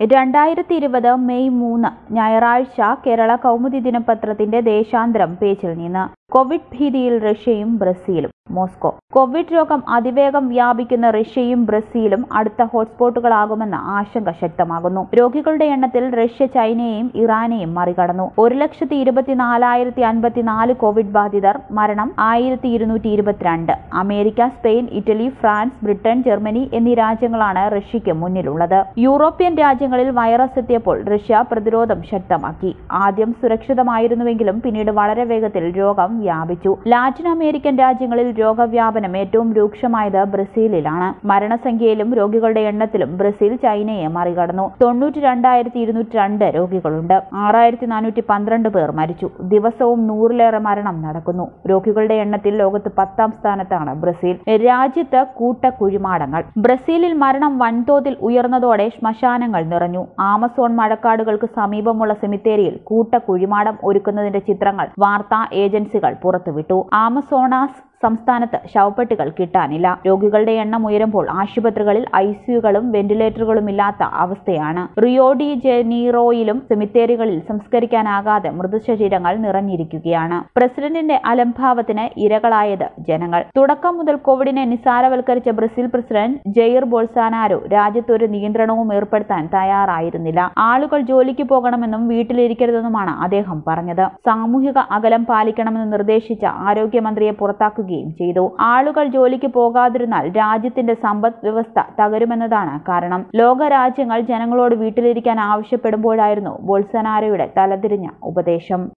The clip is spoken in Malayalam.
രണ്ടായിരത്തി ഇരുപത് മെയ് മൂന്ന് ഞായറാഴ്ച കേരള കൗമുദി ദിനപത്രത്തിന്റെ ദേശാന്തരം പേജിൽ നിന്ന് കോവിഡ് ഭീതിയിൽ റഷ്യയും ബ്രസീലും മോസ്കോ കോവിഡ് രോഗം അതിവേഗം വ്യാപിക്കുന്ന റഷ്യയും ബ്രസീലും അടുത്ത ഹോട്ട്സ്പോട്ടുകളാകുമെന്ന ആശങ്ക ശക്തമാകുന്നു രോഗികളുടെ എണ്ണത്തിൽ റഷ്യ ചൈനയെയും ഇറാനെയും മറികടന്നു ഒരു ലക്ഷത്തി ഇരുപത്തിനാലായിരത്തി അൻപത്തിനാല് കോവിഡ് ബാധിതർ മരണം ആയിരത്തി ഇരുന്നൂറ്റി ഇരുപത്തിരണ്ട് America Spain Italy France Britain Germany എന്നീ രാജ്യങ്ങളാണ് റഷ്യയ്ക്ക് മുന്നിലുള്ളത് യൂറോപ്യൻ രാജ്യങ്ങളിൽ വൈറസ് എത്തിയപ്പോൾ റഷ്യ പ്രതിരോധം ശക്തമാക്കി ആദ്യം സുരക്ഷിതമായിരുന്നുവെങ്കിലും പിന്നീട് വളരെ വേഗത്തിൽ രോഗം വ്യാപിച്ചു ലാറ്റിൻ അമേരിക്കൻ രാജ്യങ്ങളിൽ രോഗവ്യാപനം ഏറ്റവും രൂക്ഷമായത് ബ്രസീലിലാണ് മരണസംഖ്യയിലും രോഗികളുടെ എണ്ണത്തിലും ബ്രസീൽ ചൈനയെ മറികടന്നു തൊണ്ണൂറ്റി രണ്ടായിരത്തി ഇരുന്നൂറ്റി രണ്ട് രോഗികളുണ്ട് ആറായിരത്തി നാനൂറ്റി പന്ത്രണ്ട് പേർ മരിച്ചു ദിവസവും നൂറിലേറെ മരണം നടക്കുന്നു രോഗികളുടെ എണ്ണത്തിൽ ലോകത്ത് പത്താം സ്ഥാനത്താണ് ബ്രസീൽ രാജ്യത്ത് കൂട്ടക്കുഴിമാടങ്ങൾ ബ്രസീലിൽ മരണം വൻതോതിൽ ഉയർന്നതോടെ ശ്മശാനങ്ങൾ നിറഞ്ഞു ആമസോൺ മഴക്കാടുകൾക്ക് സമീപമുള്ള സെമിത്തേരിയിൽ കൂട്ടക്കുഴിമാടം ഒരുക്കുന്നതിന്റെ ചിത്രങ്ങൾ വാർത്താ ഏജൻസികൾ പുറത്തുവിട്ടു ആമസോണാസ് സംസ്ഥാനത്ത് ശവപ്പെട്ടികൾ കിട്ടാനില്ല രോഗികളുടെ എണ്ണം ഉയരുമ്പോൾ ആശുപത്രികളിൽ ഐസിയുകളും വെന്റിലേറ്ററുകളും ഇല്ലാത്ത അവസ്ഥയാണ് റിയോ ഡി ജനീറോയിലും സെമിത്തേരികളിൽ സംസ്കരിക്കാനാകാതെ മൃതശരീരങ്ങൾ നിറഞ്ഞിരിക്കുകയാണ് പ്രസിഡന്റിന്റെ അലംഭാവത്തിന് ഇരകളായത് ജനങ്ങൾ തുടക്കം മുതൽ കോവിഡിനെ നിസ്സാരവൽക്കരിച്ച ബ്രസീൽ പ്രസിഡന്റ് ജെയർ ബോൾസാനാരോ രാജ്യത്ത് ഒരു നിയന്ത്രണവും ഏർപ്പെടുത്താൻ തയ്യാറായിരുന്നില്ല ആളുകൾ ജോലിക്ക് പോകണമെന്നും വീട്ടിലിരിക്കരുതെന്നുമാണ് അദ്ദേഹം പറഞ്ഞത് സാമൂഹിക അകലം പാലിക്കണമെന്ന് നിർദ്ദേശിച്ച ആരോഗ്യമന്ത്രിയെ പുറത്താക്കുകയും ചെയ്തു ആളുകൾ ജോലിക്ക് പോകാതിരുന്നാൽ രാജ്യത്തിന്റെ സമ്പദ് വ്യവസ്ഥ തകരുമെന്നതാണ് കാരണം ലോക രാജ്യങ്ങൾ ജനങ്ങളോട് വീട്ടിലിരിക്കാൻ ആവശ്യപ്പെടുമ്പോഴായിരുന്നു ബോൾസനാരോയുടെ തലതിരിഞ്ഞ ഉപദേശം